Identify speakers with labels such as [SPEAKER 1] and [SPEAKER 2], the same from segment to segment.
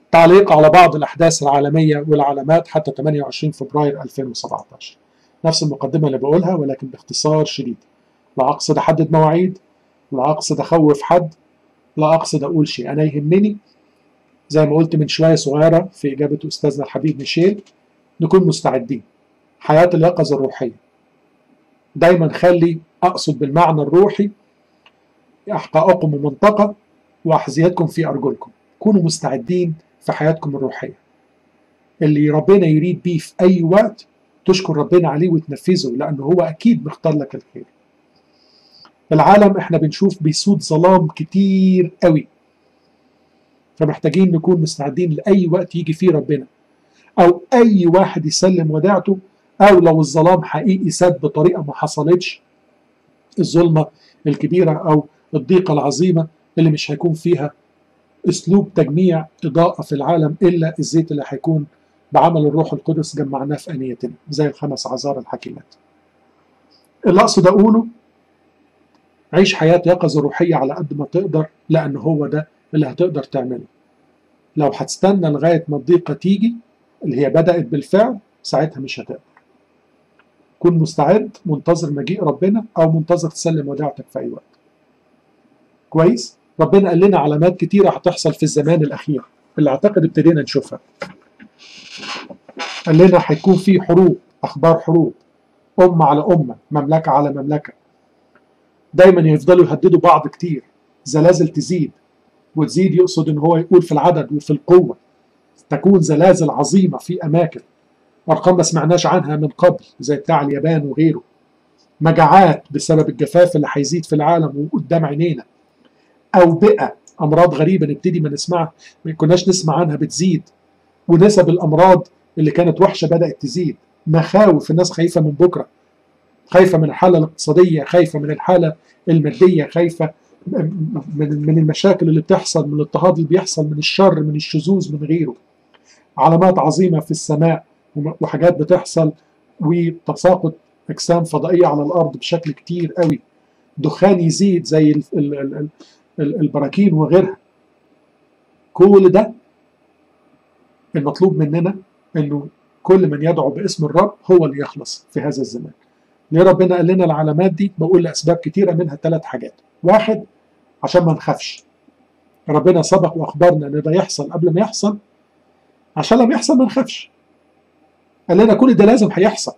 [SPEAKER 1] تعليق على بعض الأحداث العالمية والعلامات حتى 28 فبراير 2017 نفس المقدمة اللي بقولها ولكن باختصار شديد لا أقصد أحدد مواعيد لا أقصد أخوف حد لا أقصد أقول شيء أنا يهمني زي ما قلت من شوية صغيرة في إجابة أستاذنا الحبيب ميشيل نكون مستعدين حياة اليقظة الروحية دايما خلي أقصد بالمعنى الروحي أحقائكم منطقة وأحذيتكم في أرجلكم كونوا مستعدين في حياتكم الروحية اللي ربنا يريد بيه في أي وقت تشكر ربنا عليه وتنفذه لأنه هو أكيد مختار لك الخير العالم احنا بنشوف بيسود ظلام كتير قوي فمحتاجين نكون مستعدين لأي وقت يجي فيه ربنا أو أي واحد يسلم وداعته أو لو الظلام حقيقي ساد بطريقة ما حصلتش الظلمة الكبيرة أو الضيقة العظيمة اللي مش هيكون فيها أسلوب تجميع إضاءة في العالم إلا الزيت اللي هيكون بعمل الروح القدس جمعناه في أنيتنا زي الخمس عذار الحكيمات اللي أقصد أقوله عيش حياة يقظة روحية على قد ما تقدر لأن هو ده اللي هتقدر تعمله لو هتستنى لغاية ما الضيقة تيجي اللي هي بدأت بالفعل ساعتها مش هتقدر كن مستعد منتظر مجيء ربنا أو منتظر تسلم وديعتك في أي وقت كويس ربنا قال لنا علامات كتيرة هتحصل في الزمان الأخير اللي أعتقد ابتدينا نشوفها قال لنا هيكون في حروب أخبار حروب أمة على أمة مملكة على مملكة دايما يفضلوا يهددوا بعض كتير زلازل تزيد وتزيد يقصد ان هو يقول في العدد وفي القوه تكون زلازل عظيمه في اماكن ارقام ما سمعناش عنها من قبل زي بتاع اليابان وغيره مجاعات بسبب الجفاف اللي هيزيد في العالم وقدام عينينا اوبئه امراض غريبه نبتدي ما نسمع ما كناش نسمع عنها بتزيد ونسب الامراض اللي كانت وحشه بدات تزيد مخاوف الناس خايفه من بكره خايفه من الحاله الاقتصاديه خايفه من الحاله الماديه خايفه من من المشاكل اللي بتحصل من الاضطهاد اللي بيحصل من الشر من الشذوذ من غيره علامات عظيمه في السماء وحاجات بتحصل وتساقط اجسام فضائيه على الارض بشكل كتير قوي دخان يزيد زي ال ال ال ال البراكين وغيرها كل ده المطلوب مننا انه كل من يدعو باسم الرب هو اللي يخلص في هذا الزمان ليه ربنا قال لنا العلامات دي بقول لاسباب كتيره منها ثلاث حاجات واحد عشان ما نخافش ربنا سبق واخبرنا ان ده يحصل قبل ما يحصل عشان لما يحصل ما نخافش قال لنا كل ده لازم هيحصل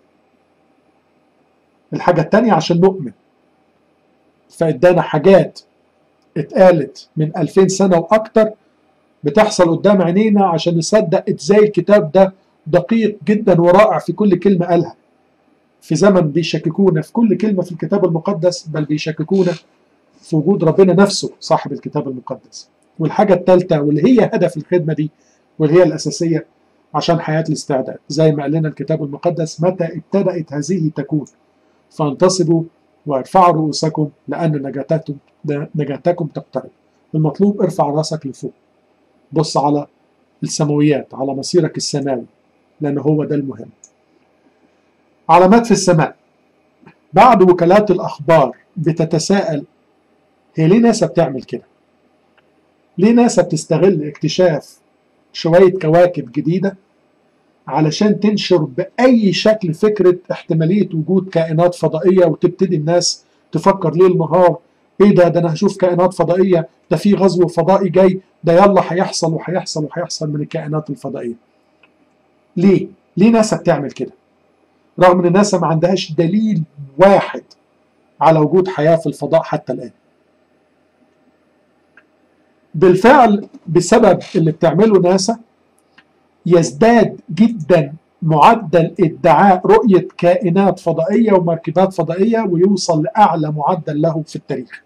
[SPEAKER 1] الحاجة التانية عشان نؤمن فادانا حاجات اتقالت من 2000 سنة وأكتر بتحصل قدام عينينا عشان نصدق ازاي الكتاب ده دقيق جدا ورائع في كل كلمة قالها في زمن بيشككونا في كل كلمة في الكتاب المقدس بل بيشككونا في وجود ربنا نفسه صاحب الكتاب المقدس والحاجة الثالثة واللي هي هدف الخدمة دي واللي هي الأساسية عشان حياة الاستعداد زي ما قال لنا الكتاب المقدس متى ابتدأت هذه تكون فانتصبوا وارفعوا رؤوسكم لأن نجاتكم نجاتكم تقترب المطلوب ارفع راسك لفوق بص على السماويات على مصيرك السماوي لأن هو ده المهم علامات في السماء بعد وكالات الأخبار بتتساءل هي ليه ناسا بتعمل كده؟ ليه ناسا بتستغل اكتشاف شوية كواكب جديدة علشان تنشر بأي شكل فكرة احتمالية وجود كائنات فضائية وتبتدي الناس تفكر ليل نهار ايه ده ده انا هشوف كائنات فضائية ده في غزو فضائي جاي ده يلا هيحصل وهيحصل وهيحصل من الكائنات الفضائية ليه؟ ليه ناسا بتعمل كده؟ رغم ان ناسا ما عندهاش دليل واحد على وجود حياة في الفضاء حتى الآن بالفعل بسبب اللي بتعمله ناسا يزداد جدا معدل ادعاء رؤية كائنات فضائية ومركبات فضائية ويوصل لأعلى معدل له في التاريخ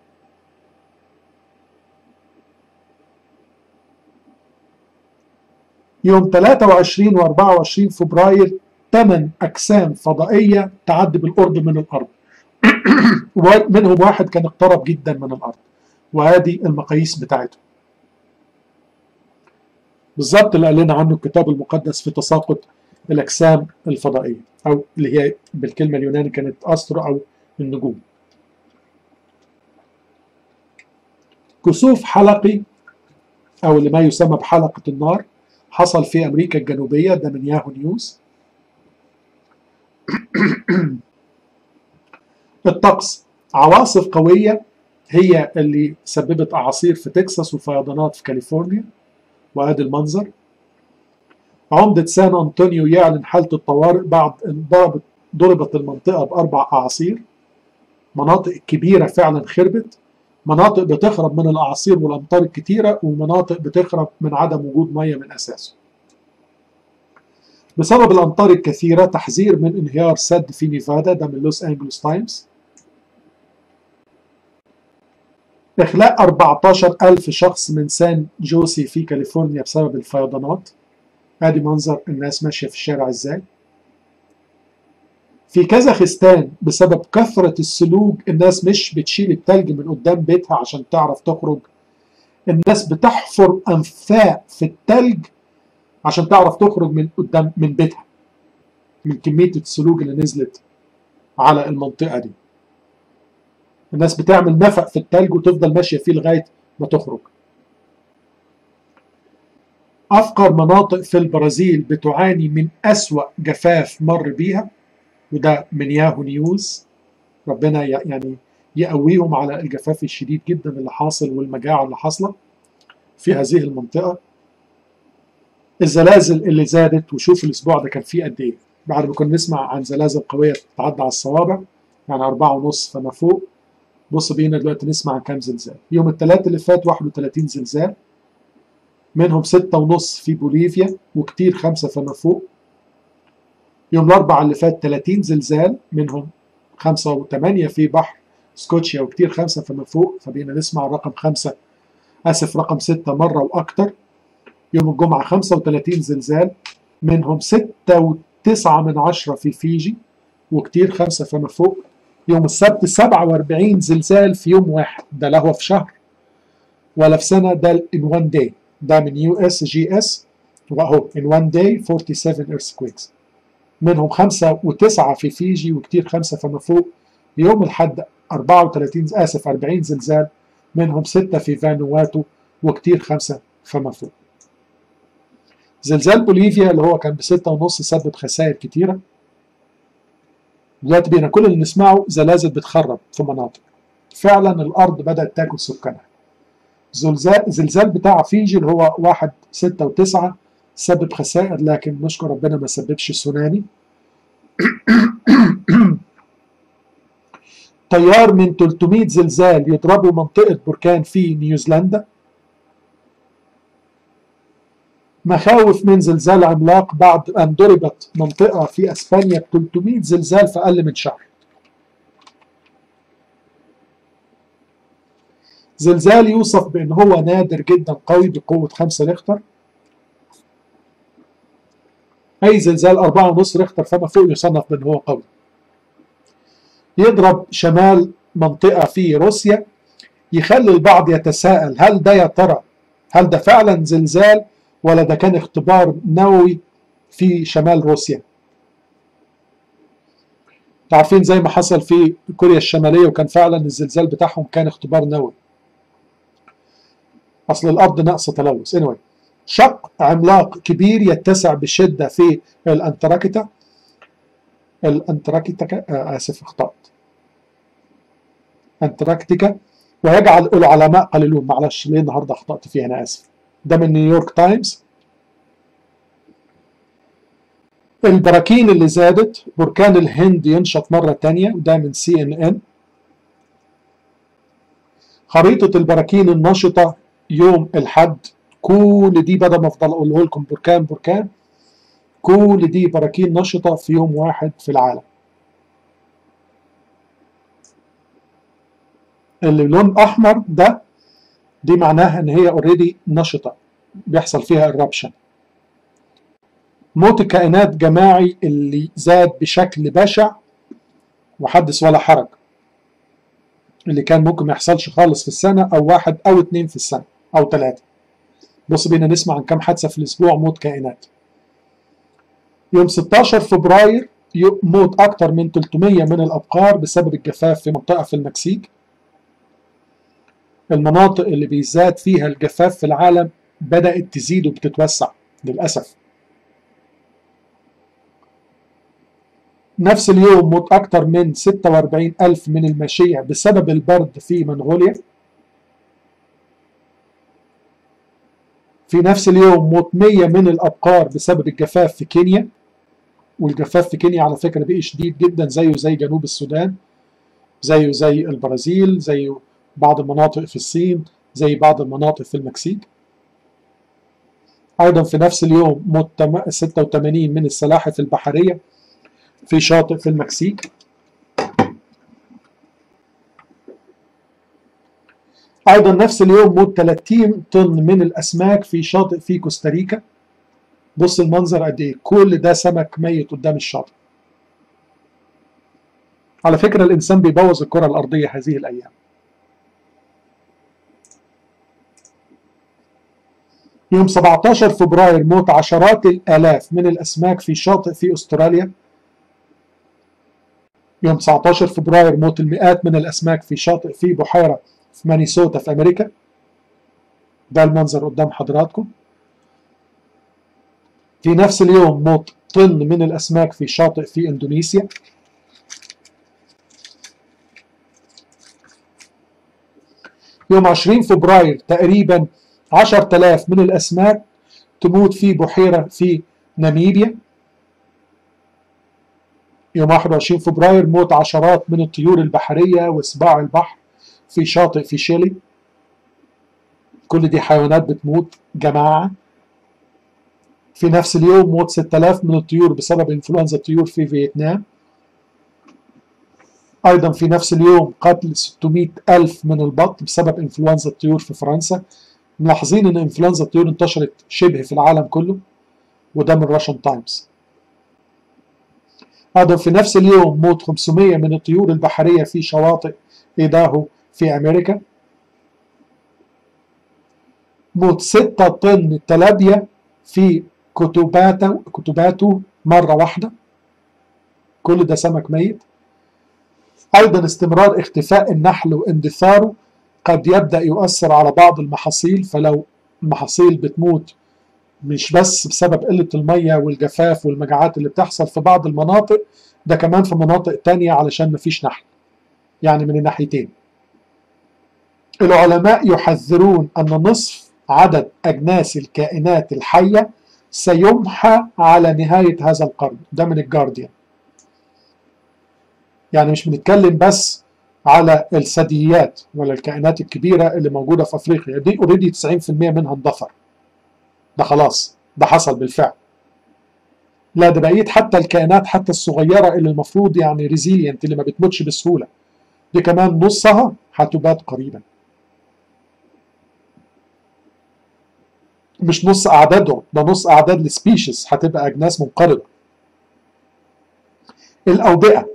[SPEAKER 1] يوم 23 و 24 فبراير 8 أجسام فضائية تعدي بالقرب من الأرض منهم واحد كان اقترب جدا من الأرض وهذه المقاييس بتاعته بالظبط اللي قال لنا عنه الكتاب المقدس في تساقط الأجسام الفضائية أو اللي هي بالكلمة اليوناني كانت أسترو أو النجوم كسوف حلقي أو اللي ما يسمى بحلقة النار حصل في أمريكا الجنوبية ده من ياهو نيوز الطقس عواصف قوية هي اللي سببت أعاصير في تكساس وفيضانات في كاليفورنيا وادي المنظر عمدة سان أنطونيو يعلن حالة الطوارئ بعد أن ضربت ضربت المنطقة بأربع أعاصير مناطق كبيرة فعلا خربت مناطق بتخرب من الأعاصير والأمطار الكتيرة ومناطق بتخرب من عدم وجود مية من أساسه بسبب الأمطار الكثيرة تحذير من انهيار سد في نيفادا ده من لوس أنجلوس تايمز إخلاء 14 ألف شخص من سان جوسي في كاليفورنيا بسبب الفيضانات ادي منظر الناس ماشيه في الشارع ازاي في كازاخستان بسبب كثرة السلوج الناس مش بتشيل التلج من قدام بيتها عشان تعرف تخرج الناس بتحفر أنفاق في التلج عشان تعرف تخرج من قدام من بيتها من كمية السلوج اللي نزلت على المنطقة دي الناس بتعمل نفق في التلج وتفضل ماشية فيه لغاية ما تخرج أفقر مناطق في البرازيل بتعاني من أسوأ جفاف مر بيها وده من ياهو نيوز ربنا يعني يقويهم على الجفاف الشديد جدا اللي حاصل والمجاعة اللي حاصلة في هذه المنطقة الزلازل اللي زادت وشوف الأسبوع ده كان فيه قد إيه بعد ما كنا نسمع عن زلازل قوية تتعدى على الصوابع يعني أربعة ونص فما فوق بص بينا دلوقتي نسمع عن كام زلزال يوم الثلاث اللي فات 31 زلزال منهم ستة ونص في بوليفيا وكتير خمسة فما فوق يوم الأربعاء اللي فات 30 زلزال منهم خمسة وثمانية في بحر سكوتشيا وكتير خمسة فما فوق فبقينا نسمع رقم خمسة آسف رقم ستة مرة وأكتر يوم الجمعة 35 زلزال منهم ستة وتسعة من عشرة في فيجي وكتير خمسة فما فوق يوم السبت 47 زلزال في يوم واحد ده لا هو في شهر ولا في سنة ده in one day ده من يو اس جي اس واهو in one day 47 earthquakes منهم خمسة وتسعة في فيجي وكتير خمسة فما فوق يوم الحد 34 آسف 40 زلزال منهم ستة في فانواتو وكتير خمسة فما فوق زلزال بوليفيا اللي هو كان بستة ونص سبب خسائر كتيرة دلوقتي بينا كل اللي نسمعه زلازل بتخرب في مناطق فعلا الأرض بدأت تاكل سكانها زلزال زلزال بتاع فيجي اللي هو واحد ستة وتسعة سبب خسائر لكن نشكر ربنا ما سببش سونامي طيار من 300 زلزال يضربوا منطقة بركان في نيوزيلندا مخاوف من زلزال عملاق بعد أن ضربت منطقة في أسبانيا ب 300 زلزال في أقل من شهر زلزال يوصف بأن هو نادر جدا قوي بقوة 5 ريختر أي زلزال 4.5 ريختر فما فوق يصنف بأن هو قوي يضرب شمال منطقة في روسيا يخلي البعض يتساءل هل ده يا ترى هل ده فعلا زلزال ولا ده كان اختبار نووي في شمال روسيا عارفين زي ما حصل في كوريا الشمالية وكان فعلا الزلزال بتاعهم كان اختبار نووي أصل الأرض ناقصة تلوث anyway شق عملاق كبير يتسع بشدة في الأنتاركتيكا الأنتاركتيكا آه آسف أخطأت أنتاركتيكا ويجعل العلماء قليلون معلش ليه النهارده أخطأت فيها أنا آسف ده من نيويورك تايمز البراكين اللي زادت بركان الهند ينشط مرة تانية وده من سي ان ان خريطة البراكين النشطة يوم الحد كل دي بدل ما افضل اقوله لكم بركان بركان كل دي براكين نشطة في يوم واحد في العالم اللي لون احمر ده دي معناها ان هي اوريدي نشطة بيحصل فيها الربشن موت الكائنات جماعي اللي زاد بشكل بشع وحدث ولا حرج اللي كان ممكن ما يحصلش خالص في السنة أو واحد أو اتنين في السنة أو ثلاثة بص بينا نسمع عن كم حادثة في الأسبوع موت كائنات يوم 16 فبراير موت أكثر من 300 من الأبقار بسبب الجفاف في منطقة في المكسيك المناطق اللي بيزداد فيها الجفاف في العالم بدأت تزيد وبتتوسع للأسف نفس اليوم موت أكثر من 46 ألف من الماشية بسبب البرد في منغوليا في نفس اليوم موت 100 من الأبقار بسبب الجفاف في كينيا والجفاف في كينيا على فكرة بقي شديد جدا زيه زي جنوب السودان زيه زي البرازيل زي بعض المناطق في الصين زي بعض المناطق في المكسيك أيضا في نفس اليوم موت 86 من السلاحف البحرية في شاطئ في المكسيك ايضا نفس اليوم موت 30 طن من الاسماك في شاطئ في كوستاريكا بص المنظر قد ايه كل ده سمك ميت قدام الشاطئ على فكرة الإنسان بيبوظ الكرة الأرضية هذه الأيام يوم 17 فبراير موت عشرات الآلاف من الأسماك في شاطئ في أستراليا يوم 19 فبراير موت المئات من الأسماك في شاطئ في بحيرة في مانيسوتا في أمريكا ده المنظر قدام حضراتكم في نفس اليوم موت طن من الأسماك في شاطئ في إندونيسيا يوم 20 فبراير تقريبا 10000 من الأسماك تموت في بحيرة في ناميبيا يوم 21 فبراير موت عشرات من الطيور البحرية وسباع البحر في شاطئ في شيلي كل دي حيوانات بتموت جماعة في نفس اليوم موت 6000 من الطيور بسبب انفلونزا الطيور في فيتنام أيضا في نفس اليوم قتل 600 ألف من البط بسبب انفلونزا الطيور في فرنسا ملاحظين أن انفلونزا الطيور انتشرت شبه في العالم كله وده من راشن تايمز أيضا في نفس اليوم موت 500 من الطيور البحرية في شواطئ إيداهو في أمريكا موت 6 طن تلابيا في كتباتو كتباتو مرة واحدة كل ده سمك ميت أيضا استمرار اختفاء النحل واندثاره قد يبدأ يؤثر على بعض المحاصيل فلو المحاصيل بتموت مش بس بسبب قلة المية والجفاف والمجاعات اللي بتحصل في بعض المناطق ده كمان في مناطق تانية علشان مفيش نحل يعني من الناحيتين العلماء يحذرون أن نصف عدد أجناس الكائنات الحية سيمحى على نهاية هذا القرن ده من الجارديان يعني مش بنتكلم بس على الثدييات ولا الكائنات الكبيرة اللي موجودة في أفريقيا دي اوريدي 90% منها اندثر ده خلاص ده حصل بالفعل لا ده بقيت حتى الكائنات حتى الصغيرة اللي المفروض يعني ريزيلينت اللي ما بتموتش بسهولة دي كمان نصها هتبات قريبا مش نص أعدادهم ده نص أعداد السبيشيز هتبقى أجناس منقرضة الأوبئة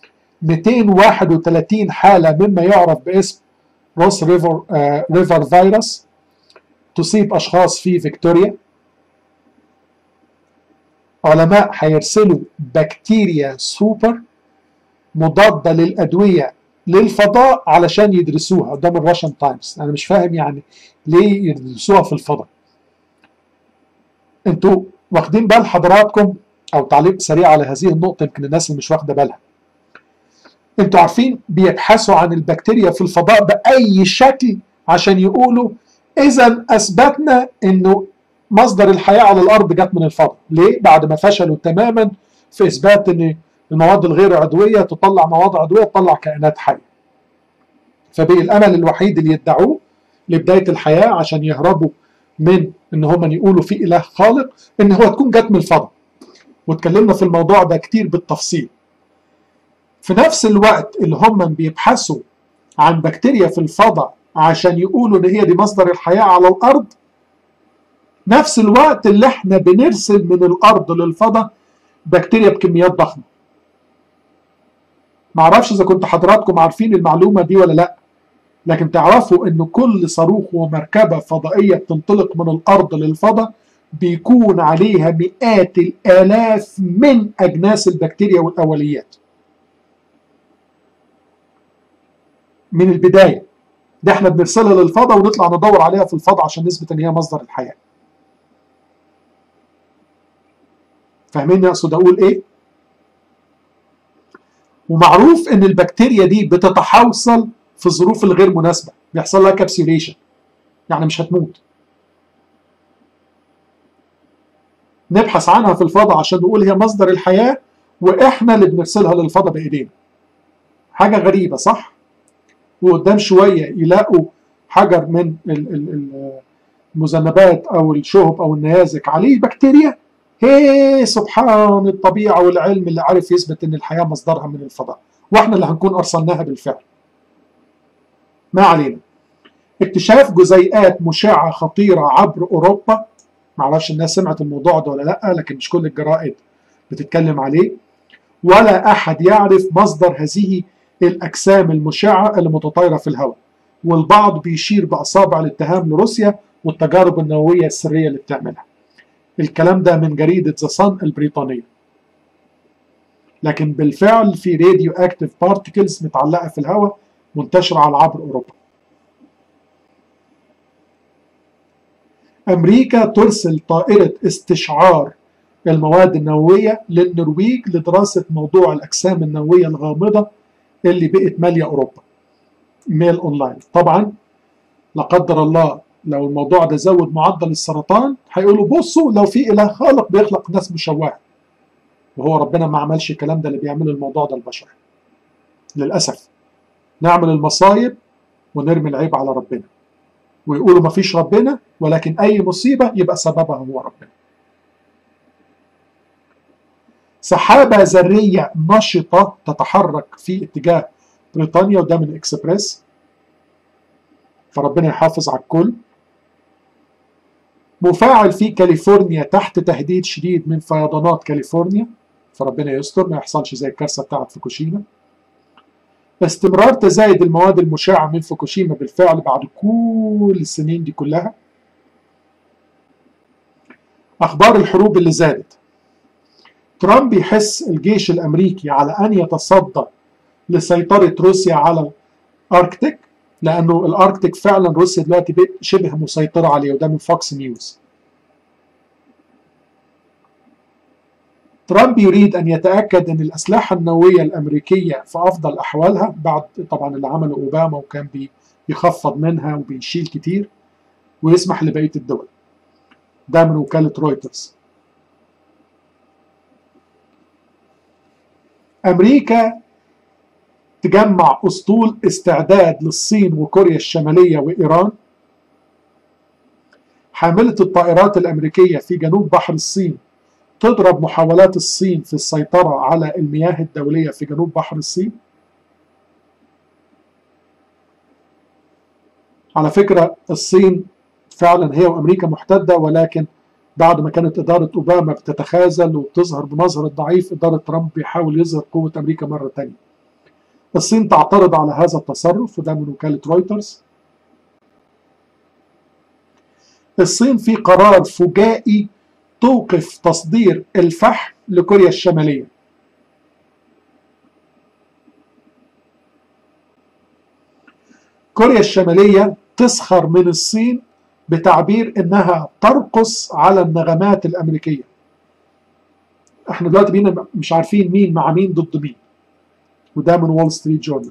[SPEAKER 1] 231 حالة مما يعرف باسم روس ريفر آه ريفر فيروس تصيب أشخاص في فيكتوريا علماء هيرسلوا بكتيريا سوبر مضادة للأدوية للفضاء علشان يدرسوها ده من راشن تايمز أنا مش فاهم يعني ليه يدرسوها في الفضاء انتوا واخدين بال حضراتكم او تعليق سريع على هذه النقطه يمكن الناس اللي مش واخده بالها انتوا عارفين بيبحثوا عن البكتيريا في الفضاء باي شكل عشان يقولوا اذا اثبتنا انه مصدر الحياه على الارض جت من الفضاء ليه بعد ما فشلوا تماما في اثبات ان المواد الغير عضويه تطلع مواد عضويه تطلع كائنات حيه فبقي الامل الوحيد اللي يدعوه لبدايه الحياه عشان يهربوا من ان هم يقولوا في اله خالق ان هو تكون جت من الفضاء واتكلمنا في الموضوع ده كتير بالتفصيل في نفس الوقت اللي هم بيبحثوا عن بكتيريا في الفضاء عشان يقولوا ان هي دي مصدر الحياه على الارض نفس الوقت اللي احنا بنرسل من الارض للفضاء بكتيريا بكميات ضخمه معرفش اذا كنت حضراتكم عارفين المعلومه دي ولا لا لكن تعرفوا ان كل صاروخ ومركبة فضائية بتنطلق من الارض للفضاء بيكون عليها مئات الالاف من اجناس البكتيريا والاوليات من البداية ده احنا بنرسلها للفضاء ونطلع ندور عليها في الفضاء عشان نثبت ان هي مصدر الحياه فاهمين اقصد اقول ايه ومعروف ان البكتيريا دي بتتحوصل في الظروف الغير مناسبه بيحصل لها كابسيوليشن يعني مش هتموت نبحث عنها في الفضاء عشان نقول هي مصدر الحياه واحنا اللي بنرسلها للفضاء بايدينا حاجه غريبه صح وقدام شويه يلاقوا حجر من المذنبات او الشهب او النيازك عليه بكتيريا هي سبحان الطبيعه والعلم اللي عارف يثبت ان الحياه مصدرها من الفضاء واحنا اللي هنكون ارسلناها بالفعل ما علينا اكتشاف جزيئات مشعه خطيره عبر اوروبا معرفش الناس سمعت الموضوع ده ولا لا لكن مش كل الجرائد بتتكلم عليه ولا احد يعرف مصدر هذه الاجسام المشعه اللي متطايره في الهواء والبعض بيشير باصابع الاتهام لروسيا والتجارب النوويه السريه اللي بتعملها الكلام ده من جريده ذا صن البريطانيه لكن بالفعل في راديو اكتيف بارتكلز متعلقه في الهواء منتشره على عبر اوروبا امريكا ترسل طائره استشعار المواد النوويه للنرويج لدراسه موضوع الاجسام النوويه الغامضه اللي بقت ماليه اوروبا ميل اونلاين طبعا لا قدر الله لو الموضوع ده زود معدل السرطان هيقولوا بصوا لو في اله خالق بيخلق ناس مشوهه وهو ربنا ما عملش الكلام ده اللي بيعمله الموضوع ده البشر للاسف نعمل المصايب ونرمي العيب على ربنا ويقولوا ما فيش ربنا ولكن اي مصيبه يبقى سببها هو ربنا سحابة ذرية نشطة تتحرك في اتجاه بريطانيا وده من اكسبريس فربنا يحافظ على الكل مفاعل في كاليفورنيا تحت تهديد شديد من فيضانات كاليفورنيا فربنا يستر ما يحصلش زي الكارثة بتاعت فوكوشيما استمرار تزايد المواد المشعة من فوكوشيما بالفعل بعد كل السنين دي كلها أخبار الحروب اللي زادت ترامب يحس الجيش الامريكي على ان يتصدى لسيطره روسيا على الاركتيك لانه الاركتيك فعلا روسيا دلوقتي شبه مسيطره عليه وده من فوكس نيوز ترامب يريد ان يتاكد ان الاسلحه النوويه الامريكيه في افضل احوالها بعد طبعا اللي عمله اوباما وكان بيخفض منها وبيشيل كتير ويسمح لبقيه الدول ده من وكاله رويترز امريكا تجمع اسطول استعداد للصين وكوريا الشماليه وايران حامله الطائرات الامريكيه في جنوب بحر الصين تضرب محاولات الصين في السيطره على المياه الدوليه في جنوب بحر الصين على فكره الصين فعلا هي وامريكا محتده ولكن بعد ما كانت إدارة أوباما بتتخاذل وبتظهر بمظهر الضعيف إدارة ترامب بيحاول يظهر قوة أمريكا مرة تانية الصين تعترض على هذا التصرف وده من وكالة رويترز الصين في قرار فجائي توقف تصدير الفحم لكوريا الشمالية كوريا الشمالية تسخر من الصين بتعبير انها ترقص على النغمات الامريكيه احنا دلوقتي بينا مش عارفين مين مع مين ضد مين وده من وول ستريت جورنال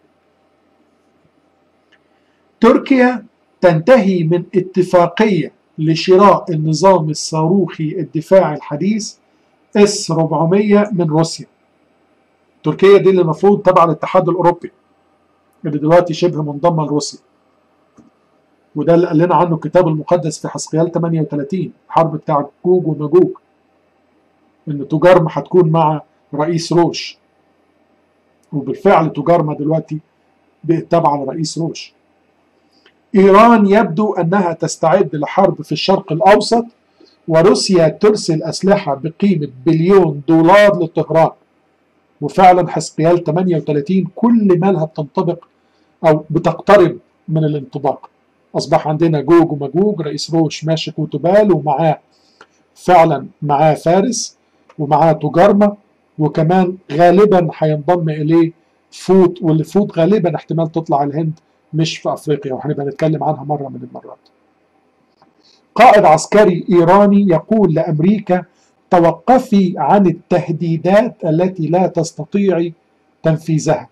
[SPEAKER 1] تركيا تنتهي من اتفاقيه لشراء النظام الصاروخي الدفاعي الحديث اس 400 من روسيا تركيا دي اللي المفروض تبع الاتحاد الاوروبي اللي دلوقتي شبه منضمه لروسيا وده اللي قال لنا عنه الكتاب المقدس في حسقيال 38 الحرب بتاع جوج وماجوج ان تجارما هتكون مع رئيس روش وبالفعل تجارما دلوقتي بقت تابعه لرئيس روش ايران يبدو انها تستعد لحرب في الشرق الاوسط وروسيا ترسل اسلحه بقيمه بليون دولار لطهران وفعلا حسقيال 38 كل مالها بتنطبق او بتقترب من الانطباق اصبح عندنا جوج ومجوج رئيس روش ماشك وتبال ومعاه فعلا معاه فارس ومعاه تجارما وكمان غالبا هينضم اليه فوت واللي فوت غالبا احتمال تطلع الهند مش في افريقيا وهنبقى نتكلم عنها مره من المرات. قائد عسكري ايراني يقول لامريكا توقفي عن التهديدات التي لا تستطيعي تنفيذها.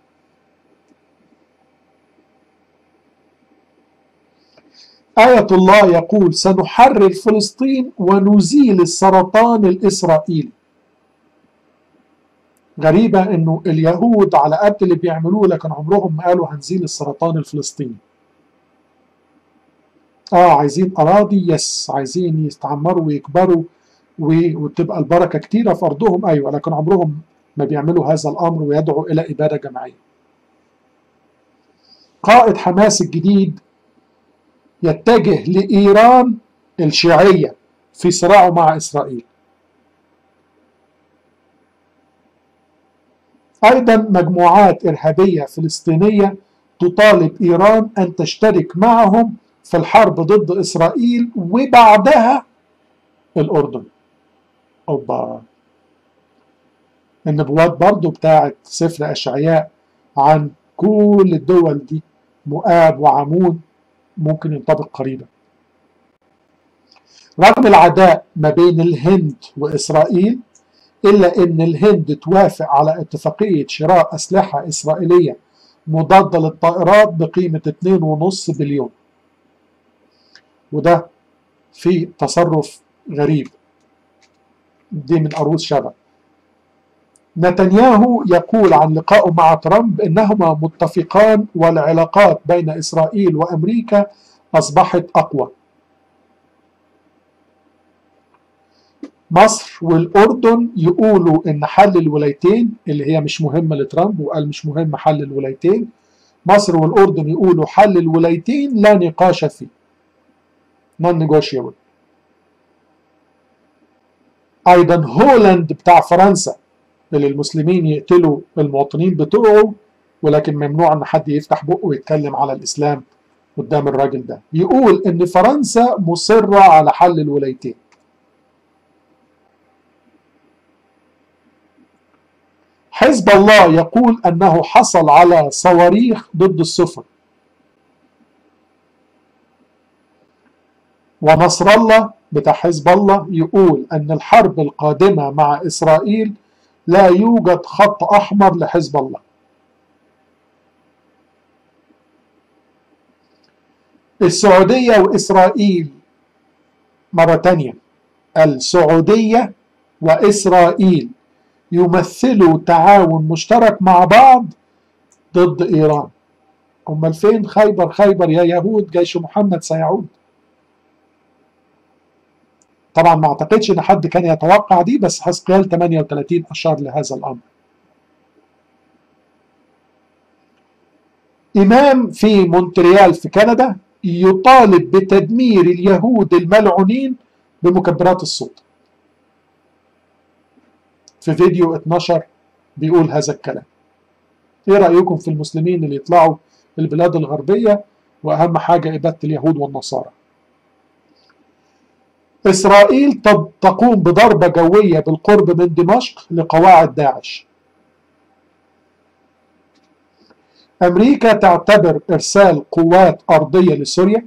[SPEAKER 1] آية الله يقول سنحرر فلسطين ونزيل السرطان الإسرائيلي غريبة انه اليهود على قد اللي بيعملوه لكن عمرهم ما قالوا هنزيل السرطان الفلسطيني اه عايزين اراضي يس عايزين يستعمروا ويكبروا وتبقى البركة كتيرة في ارضهم ايوه لكن عمرهم ما بيعملوا هذا الامر ويدعوا الى ابادة جماعية قائد حماس الجديد يتجه لإيران الشيعية في صراعه مع إسرائيل أيضا مجموعات إرهابية فلسطينية تطالب إيران أن تشترك معهم في الحرب ضد إسرائيل وبعدها الأردن أوبا النبوات برضو بتاعت سفر أشعياء عن كل الدول دي مؤاب وعمون ممكن ينطبق قريبا رغم العداء ما بين الهند وإسرائيل إلا أن الهند توافق على اتفاقية شراء أسلحة إسرائيلية مضادة للطائرات بقيمة 2.5 بليون وده في تصرف غريب دي من أروس شبه نتنياهو يقول عن لقائه مع ترامب انهما متفقان والعلاقات بين اسرائيل وامريكا اصبحت اقوى. مصر والاردن يقولوا ان حل الولايتين اللي هي مش مهمه لترامب وقال مش مهم حل الولايتين. مصر والاردن يقولوا حل الولايتين لا نقاش فيه. non negotiable. ايضا هولاند بتاع فرنسا اللي المسلمين يقتلوا المواطنين بتوعه ولكن ممنوع ان حد يفتح بقه ويتكلم على الاسلام قدام الراجل ده يقول ان فرنسا مصرة على حل الولايتين حزب الله يقول انه حصل على صواريخ ضد السفن ونصر الله بتاع حزب الله يقول ان الحرب القادمة مع اسرائيل لا يوجد خط أحمر لحزب الله السعودية وإسرائيل مرة تانية السعودية وإسرائيل يمثلوا تعاون مشترك مع بعض ضد إيران أمال فين خيبر خيبر يا يهود جيش محمد سيعود طبعا ما اعتقدش ان حد كان يتوقع دي بس حسقيال 38 اشار لهذا الامر امام في مونتريال في كندا يطالب بتدمير اليهود الملعونين بمكبرات الصوت في فيديو 12 بيقول هذا الكلام ايه رايكم في المسلمين اللي يطلعوا البلاد الغربيه واهم حاجه اباده اليهود والنصارى إسرائيل تقوم بضربة جوية بالقرب من دمشق لقواعد داعش أمريكا تعتبر إرسال قوات أرضية لسوريا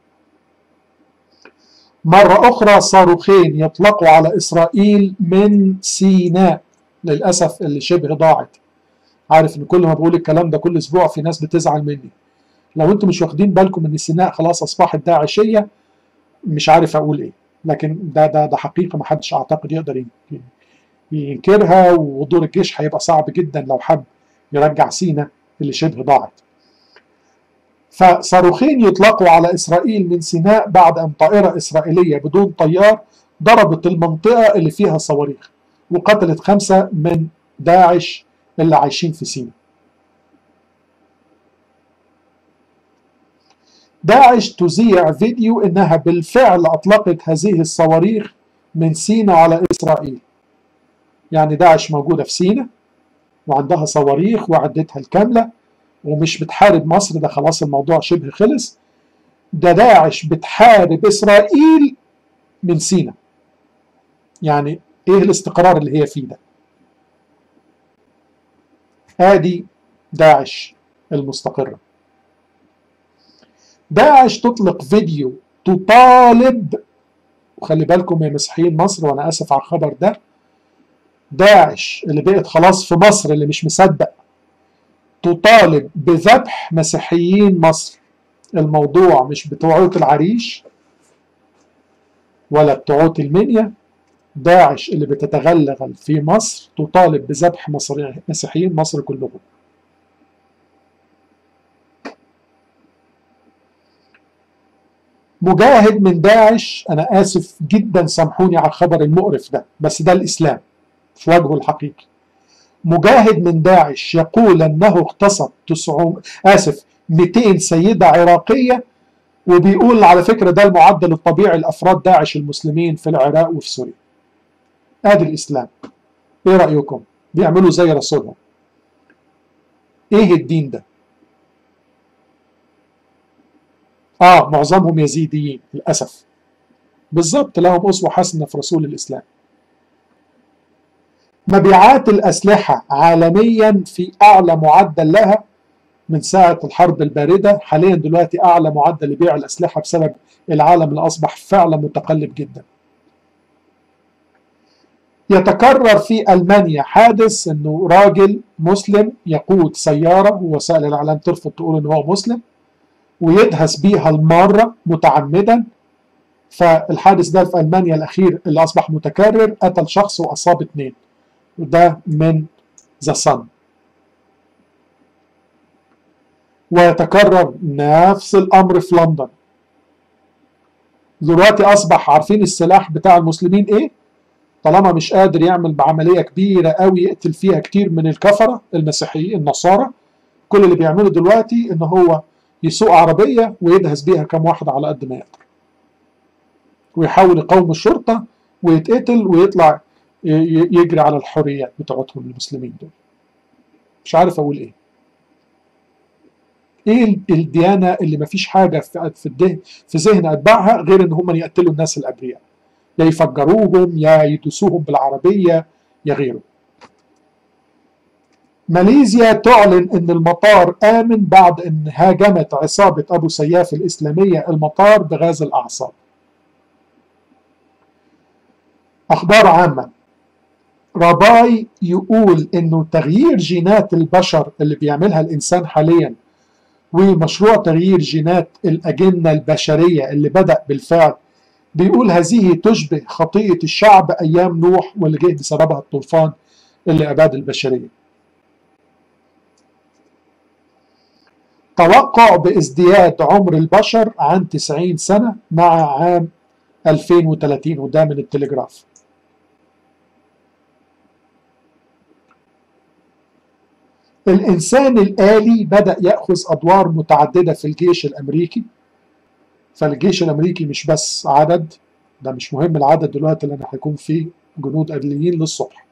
[SPEAKER 1] مرة أخرى صاروخين يطلقوا على إسرائيل من سيناء للأسف اللي شبه ضاعت عارف إن كل ما بقول الكلام ده كل أسبوع في ناس بتزعل مني لو أنتم مش واخدين بالكم إن سيناء خلاص أصبحت داعشية مش عارف أقول إيه لكن ده ده ده حقيقه ما حدش اعتقد يقدر ينكرها ودور الجيش هيبقى صعب جدا لو حب يرجع سينا اللي شبه ضاعت. فصاروخين يطلقوا على اسرائيل من سيناء بعد ان طائره اسرائيليه بدون طيار ضربت المنطقه اللي فيها صواريخ وقتلت خمسه من داعش اللي عايشين في سيناء. داعش تذيع فيديو انها بالفعل اطلقت هذه الصواريخ من سينا على اسرائيل يعني داعش موجودة في سينا وعندها صواريخ وعدتها الكاملة ومش بتحارب مصر ده خلاص الموضوع شبه خلص ده داعش بتحارب اسرائيل من سينا يعني ايه الاستقرار اللي هي فيه ده ادي داعش المستقره داعش تطلق فيديو تطالب وخلي بالكم يا مسيحيين مصر وانا اسف على الخبر ده داعش اللي بقت خلاص في مصر اللي مش مصدق تطالب بذبح مسيحيين مصر الموضوع مش بتوعية العريش ولا بتوعية المنيا داعش اللي بتتغلغل في مصر تطالب بذبح مصري مسيحيين مصر كلهم مجاهد من داعش انا اسف جدا سامحوني على الخبر المقرف ده بس ده الاسلام في وجهه الحقيقي مجاهد من داعش يقول انه اغتصب 900 اسف 200 سيده عراقيه وبيقول على فكره ده المعدل الطبيعي لافراد داعش المسلمين في العراق وفي سوريا ادي الاسلام ايه رايكم بيعملوا زي رسولهم ايه الدين ده اه معظمهم يزيديين للاسف بالظبط لهم اسوه حسنه في رسول الاسلام مبيعات الاسلحه عالميا في اعلى معدل لها من ساعه الحرب البارده حاليا دلوقتي اعلى معدل لبيع الاسلحه بسبب العالم اللي اصبح فعلا متقلب جدا يتكرر في المانيا حادث انه راجل مسلم يقود سياره ووسائل الاعلام ترفض تقول ان هو مسلم ويدهس بيها المارة متعمدا فالحادث ده في ألمانيا الأخير اللي أصبح متكرر قتل شخص وأصاب اثنين وده من ذا صن ويتكرر نفس الأمر في لندن دلوقتي أصبح عارفين السلاح بتاع المسلمين إيه؟ طالما مش قادر يعمل بعملية كبيرة قوي يقتل فيها كتير من الكفرة المسيحيين النصارى كل اللي بيعمله دلوقتي إن هو يسوق عربية ويدهس بيها كم واحد على قد ما يقدر ويحاول يقاوم الشرطة ويتقتل ويطلع يجري على الحريات بتاعتهم المسلمين دول مش عارف أقول إيه ايه الديانه اللي ما فيش حاجه في في في ذهن اتباعها غير ان هم يقتلوا الناس الابرياء يا يفجروهم يا يدوسوهم بالعربيه يا غيره ماليزيا تعلن ان المطار امن بعد ان هاجمت عصابه ابو سياف الاسلاميه المطار بغاز الاعصاب اخبار عامه راباي يقول انه تغيير جينات البشر اللي بيعملها الانسان حاليا ومشروع تغيير جينات الاجنه البشريه اللي بدا بالفعل بيقول هذه تشبه خطيئه الشعب ايام نوح واللي جه بسببها الطوفان اللي اباد البشريه توقع بازدياد عمر البشر عن 90 سنة مع عام 2030 وده من التلجراف الإنسان الآلي بدأ يأخذ أدوار متعددة في الجيش الأمريكي فالجيش الأمريكي مش بس عدد ده مش مهم العدد دلوقتي لأن هيكون فيه جنود آليين للصبح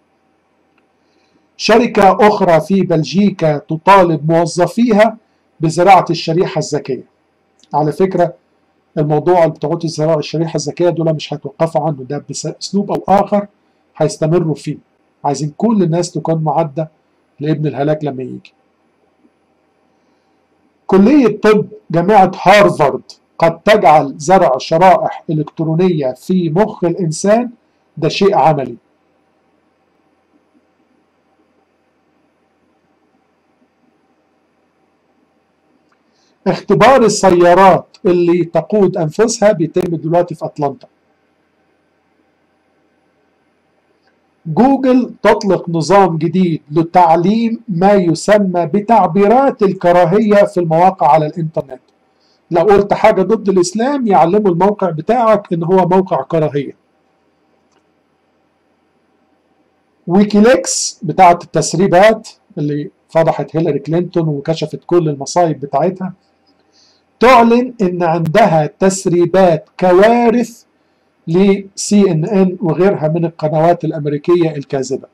[SPEAKER 1] شركة أخرى في بلجيكا تطالب موظفيها بزراعة الشريحة الذكية على فكرة الموضوع بتوع الزراعة الشريحة الذكية دول مش هيتوقفوا عنه ده بأسلوب أو آخر هيستمروا فيه عايزين كل الناس تكون معدة لابن الهلاك لما يجي كلية طب جامعة هارفارد قد تجعل زرع شرائح إلكترونية في مخ الإنسان ده شيء عملي اختبار السيارات اللي تقود أنفسها بيتم دلوقتي في أتلانتا جوجل تطلق نظام جديد لتعليم ما يسمى بتعبيرات الكراهية في المواقع على الإنترنت لو قلت حاجة ضد الإسلام يعلموا الموقع بتاعك إن هو موقع كراهية ويكيليكس بتاعت التسريبات اللي فضحت هيلاري كلينتون وكشفت كل المصايب بتاعتها تعلن ان عندها تسريبات كوارث لسي ان ان وغيرها من القنوات الامريكيه الكاذبه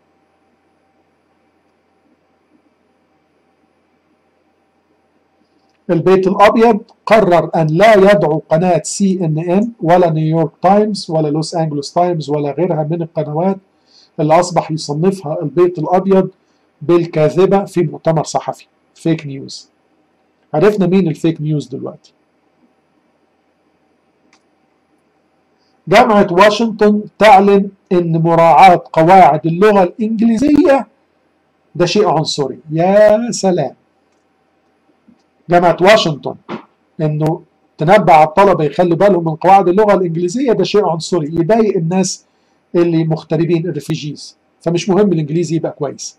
[SPEAKER 1] البيت الابيض قرر ان لا يدعو قناه سي ان ان ولا نيويورك تايمز ولا لوس انجلوس تايمز ولا غيرها من القنوات اللي اصبح يصنفها البيت الابيض بالكاذبه في مؤتمر صحفي فيك نيوز عرفنا مين الفيك نيوز دلوقتي جامعة واشنطن تعلن ان مراعاة قواعد اللغة الانجليزية ده شيء عنصري يا سلام جامعة واشنطن انه تنبع على الطلبة يخلي بالهم من قواعد اللغة الانجليزية ده شيء عنصري يضايق الناس اللي مغتربين الريفيجيز فمش مهم الانجليزي يبقى كويس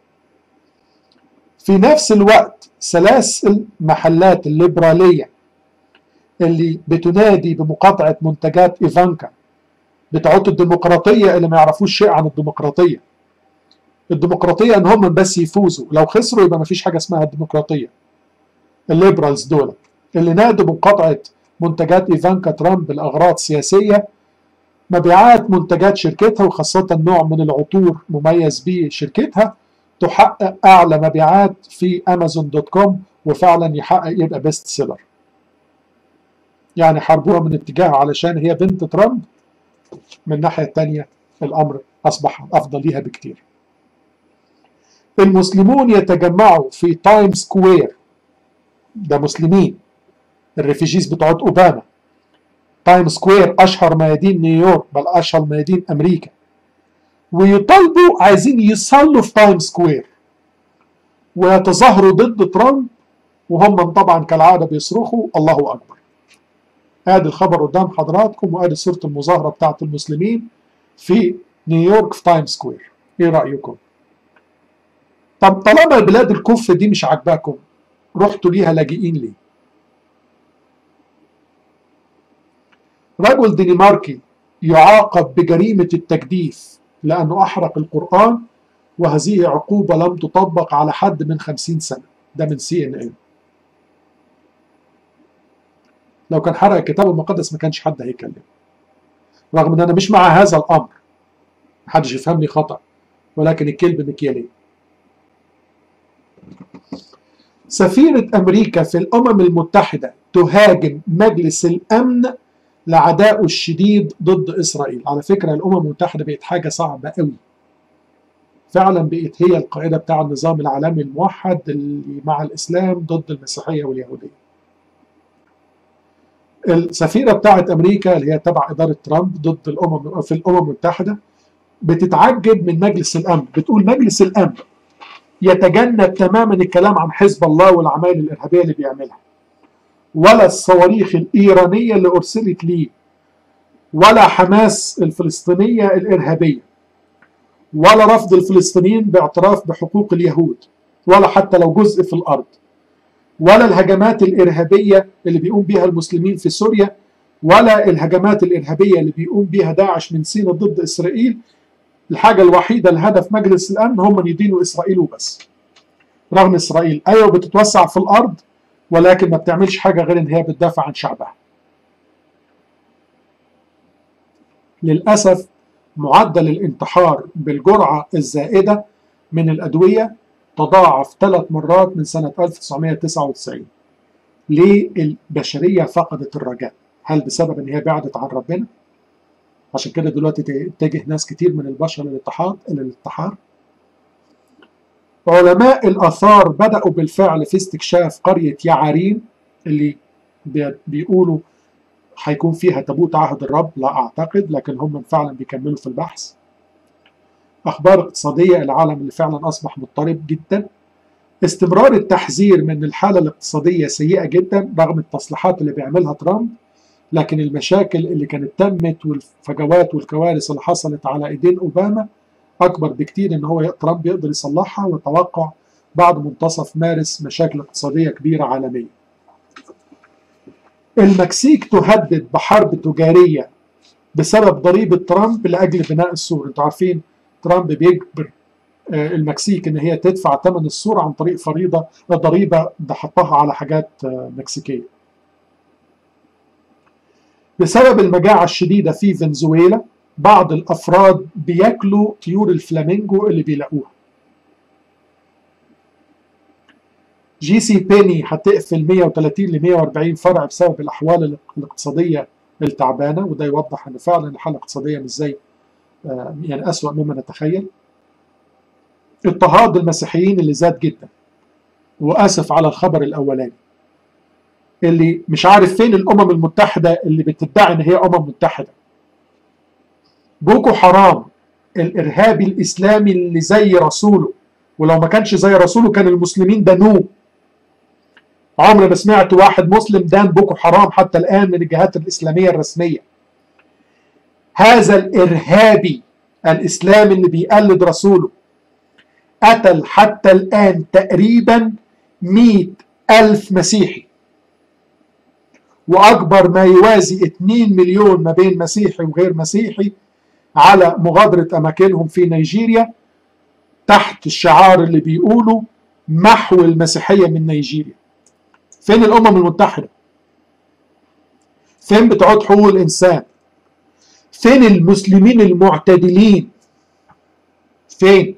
[SPEAKER 1] في نفس الوقت سلاسل محلات الليبرالية اللي بتنادي بمقاطعة منتجات إيفانكا بتعود الديمقراطية اللي ما يعرفوش شيء عن الديمقراطية الديمقراطية ان هم بس يفوزوا لو خسروا يبقى ما فيش حاجة اسمها الديمقراطية الليبرالز دول اللي نادوا بمقاطعة منتجات إيفانكا ترامب لأغراض سياسية مبيعات منتجات شركتها وخاصة نوع من العطور مميز به شركتها تحقق أعلى مبيعات في أمازون دوت كوم وفعلا يحقق يبقى بيست سيلر يعني حاربوها من اتجاه علشان هي بنت ترامب من الناحية الثانية الأمر أصبح أفضل ليها بكتير المسلمون يتجمعوا في تايم سكوير ده مسلمين الريفيجيز بتوعت أوباما تايم سكوير أشهر ميادين نيويورك بل أشهر ميادين أمريكا ويطالبوا عايزين يصلوا في تايم سكوير ويتظاهروا ضد ترامب وهم طبعا كالعادة بيصرخوا الله أكبر ادي الخبر قدام حضراتكم وادي صورة المظاهرة بتاعت المسلمين في نيويورك في تايم سكوير ايه رأيكم طب طالما بلاد الكفر دي مش عاجباكم رحتوا ليها لاجئين ليه رجل دنماركي يعاقب بجريمة التجديف لأنه أحرق القرآن وهذه عقوبة لم تطبق على حد من خمسين سنة ده من سي ان ان لو كان حرق الكتاب المقدس ما كانش حد هيكلم رغم ان انا مش مع هذا الامر محدش يفهمني خطأ ولكن الكلب مكيالين سفيرة أمريكا في الأمم المتحدة تهاجم مجلس الأمن لعدائه الشديد ضد إسرائيل على فكرة الأمم المتحدة بقت حاجة صعبة قوي فعلا بقت هي القاعدة بتاع النظام العالمي الموحد اللي مع الإسلام ضد المسيحية واليهودية السفيرة بتاعت أمريكا اللي هي تبع إدارة ترامب ضد الأمم في الأمم المتحدة بتتعجب من مجلس الأمن بتقول مجلس الأمن يتجنب تماما الكلام عن حزب الله والعمايل الإرهابية اللي بيعملها ولا الصواريخ الإيرانية اللي أرسلت ليه ولا حماس الفلسطينية الإرهابية ولا رفض الفلسطينيين باعتراف بحقوق اليهود ولا حتى لو جزء في الأرض ولا الهجمات الإرهابية اللي بيقوم بها المسلمين في سوريا ولا الهجمات الإرهابية اللي بيقوم بها داعش من سيناء ضد إسرائيل الحاجة الوحيدة الهدف مجلس الأمن هم أن يدينوا إسرائيل وبس رغم إسرائيل أيوة بتتوسع في الأرض ولكن ما بتعملش حاجة غير إن هي بتدافع عن شعبها للأسف معدل الانتحار بالجرعة الزائدة من الأدوية تضاعف ثلاث مرات من سنة 1999 ليه البشرية فقدت الرجاء هل بسبب ان هي بعدت عن ربنا عشان كده دلوقتي تتجه ناس كتير من البشر للاتحاد للانتحار علماء الآثار بدأوا بالفعل في استكشاف قرية يعارين اللي بيقولوا هيكون فيها تابوت عهد الرب لا أعتقد لكن هم فعلا بيكملوا في البحث أخبار اقتصادية العالم اللي فعلا أصبح مضطرب جدا استمرار التحذير من الحالة الاقتصادية سيئة جدا رغم التصليحات اللي بيعملها ترامب لكن المشاكل اللي كانت تمت والفجوات والكوارث اللي حصلت على ايدين اوباما اكبر بكتير ان هو ترامب يقدر يصلحها وتوقع بعد منتصف مارس مشاكل اقتصاديه كبيره عالميه. المكسيك تهدد بحرب تجاريه بسبب ضريبه ترامب لاجل بناء السور، انتوا عارفين ترامب بيجبر المكسيك ان هي تدفع ثمن السور عن طريق فريضه ضريبه ده حطها على حاجات مكسيكيه. بسبب المجاعة الشديدة في فنزويلا بعض الأفراد بياكلوا طيور الفلامينجو اللي بيلاقوها جي سي بيني هتقفل 130 ل 140 فرع بسبب الأحوال الاقتصادية التعبانة وده يوضح أن فعلا الحالة الاقتصادية مش زي يعني أسوأ مما نتخيل اضطهاد المسيحيين اللي زاد جدا وآسف على الخبر الأولاني اللي مش عارف فين الامم المتحده اللي بتدعي ان هي امم متحده بوكو حرام الارهابي الاسلامي اللي زي رسوله ولو ما كانش زي رسوله كان المسلمين دانوه عمري ما سمعت واحد مسلم دان بوكو حرام حتى الان من الجهات الاسلاميه الرسميه هذا الارهابي الاسلامي اللي بيقلد رسوله قتل حتى الان تقريبا مئة ألف مسيحي وأكبر ما يوازي 2 مليون ما بين مسيحي وغير مسيحي على مغادرة أماكنهم في نيجيريا تحت الشعار اللي بيقولوا محو المسيحية من نيجيريا فين الأمم المتحدة فين بتوع حقوق الإنسان فين المسلمين المعتدلين فين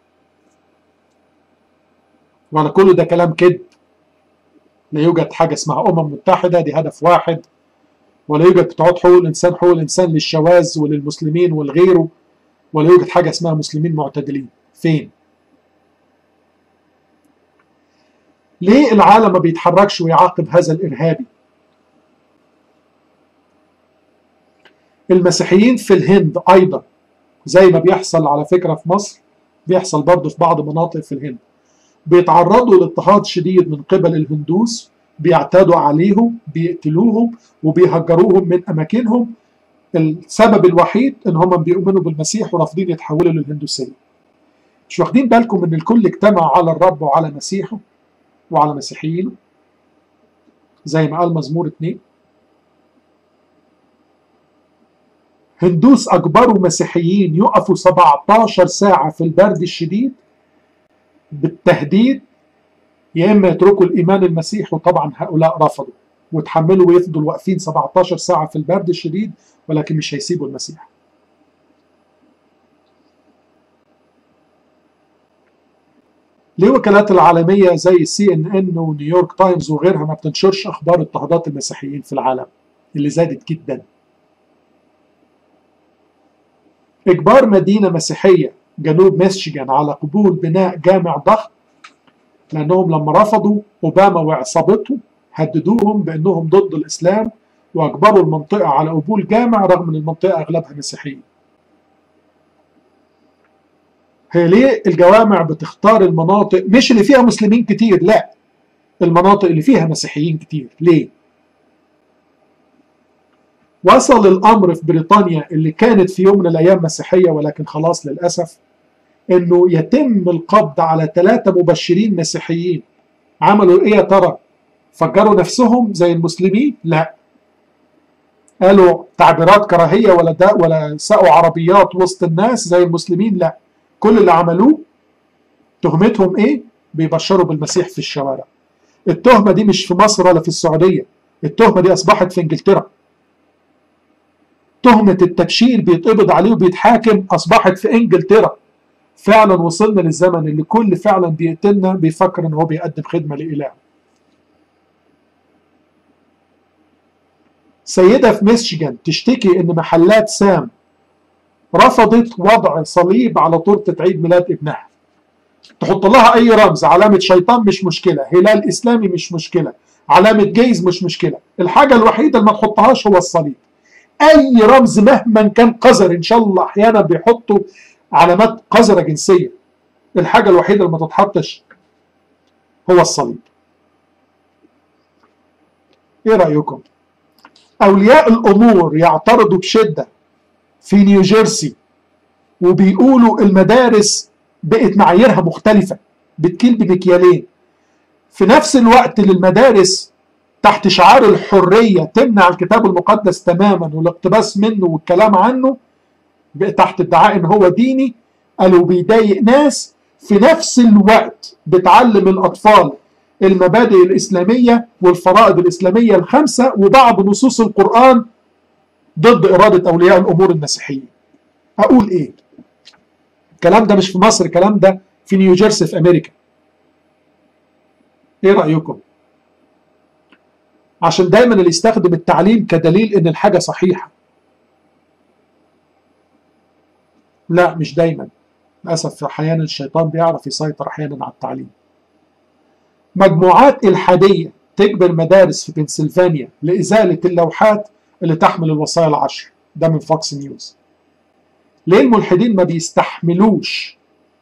[SPEAKER 1] ولا كل ده كلام كذب لا يوجد حاجة اسمها أمم متحدة دي هدف واحد ولا يوجد بتوع حقوق الإنسان حقوق الإنسان للشواذ وللمسلمين والغيره ولا يوجد حاجة اسمها مسلمين معتدلين فين ليه العالم ما بيتحركش ويعاقب هذا الإرهابي المسيحيين في الهند أيضا زي ما بيحصل على فكرة في مصر بيحصل برضه في بعض مناطق في الهند بيتعرضوا لاضطهاد شديد من قبل الهندوس بيعتادوا عليهم بيقتلوهم وبيهجروهم من اماكنهم السبب الوحيد ان هم بيؤمنوا بالمسيح ورافضين يتحولوا للهندوسيه مش واخدين بالكم ان الكل اجتمع على الرب وعلى مسيحه وعلى مسيحيينه زي ما قال مزمور اتنين هندوس اجبروا مسيحيين يقفوا 17 ساعه في البرد الشديد بالتهديد يا اما يتركوا الايمان المسيحي وطبعا هؤلاء رفضوا وتحملوا ويفضلوا واقفين 17 ساعه في البرد الشديد ولكن مش هيسيبوا المسيح. ليه وكالات العالميه زي السي ان ان ونيويورك تايمز وغيرها ما بتنشرش اخبار اضطهادات المسيحيين في العالم اللي زادت جدا؟ اجبار مدينه مسيحيه جنوب ميشيغان على قبول بناء جامع ضخم لانهم لما رفضوا اوباما وعصابته هددوهم بانهم ضد الاسلام واجبروا المنطقه على قبول جامع رغم ان المنطقه اغلبها مسيحيين. هي ليه الجوامع بتختار المناطق مش اللي فيها مسلمين كتير لا المناطق اللي فيها مسيحيين كتير ليه؟ وصل الامر في بريطانيا اللي كانت في يوم من الايام مسيحيه ولكن خلاص للاسف انه يتم القبض على ثلاثه مبشرين مسيحيين عملوا ايه يا ترى؟ فجروا نفسهم زي المسلمين؟ لا قالوا تعبيرات كراهيه ولا ده ولا سقوا عربيات وسط الناس زي المسلمين؟ لا كل اللي عملوه تهمتهم ايه؟ بيبشروا بالمسيح في الشوارع. التهمه دي مش في مصر ولا في السعوديه، التهمه دي اصبحت في انجلترا. تهمة التبشير بيتقبض عليه وبيتحاكم أصبحت في إنجلترا فعلا وصلنا للزمن اللي كل فعلا بيقتلنا بيفكر إن هو بيقدم خدمة لإله سيدة في ميشيغان تشتكي إن محلات سام رفضت وضع صليب على تورتة عيد ميلاد ابنها تحط لها أي رمز علامة شيطان مش مشكلة هلال إسلامي مش مشكلة علامة جيز مش مشكلة الحاجة الوحيدة اللي ما تحطهاش هو الصليب اي رمز مهما كان قذر ان شاء الله احيانا بيحطوا علامات قذره جنسيه الحاجه الوحيده اللي ما تتحطش هو الصليب ايه رايكم اولياء الامور يعترضوا بشده في نيوجيرسي وبيقولوا المدارس بقت معاييرها مختلفه بتكيل بمكيالين في نفس الوقت اللي المدارس تحت شعار الحرية تمنع الكتاب المقدس تماما والاقتباس منه والكلام عنه تحت ادعاء ان هو ديني قالوا بيضايق ناس في نفس الوقت بتعلم الاطفال المبادئ الاسلامية والفرائض الاسلامية الخمسة وبعض نصوص القرآن ضد إرادة أولياء الأمور المسيحيين أقول إيه؟ الكلام ده مش في مصر الكلام ده في نيوجيرسي في أمريكا إيه رأيكم؟ عشان دايما اللي يستخدم التعليم كدليل ان الحاجه صحيحه لا مش دايما للاسف احيانا الشيطان بيعرف يسيطر احيانا على التعليم مجموعات الحاديه تجبر مدارس في بنسلفانيا لازاله اللوحات اللي تحمل الوصايا العشر ده من فوكس نيوز ليه الملحدين ما بيستحملوش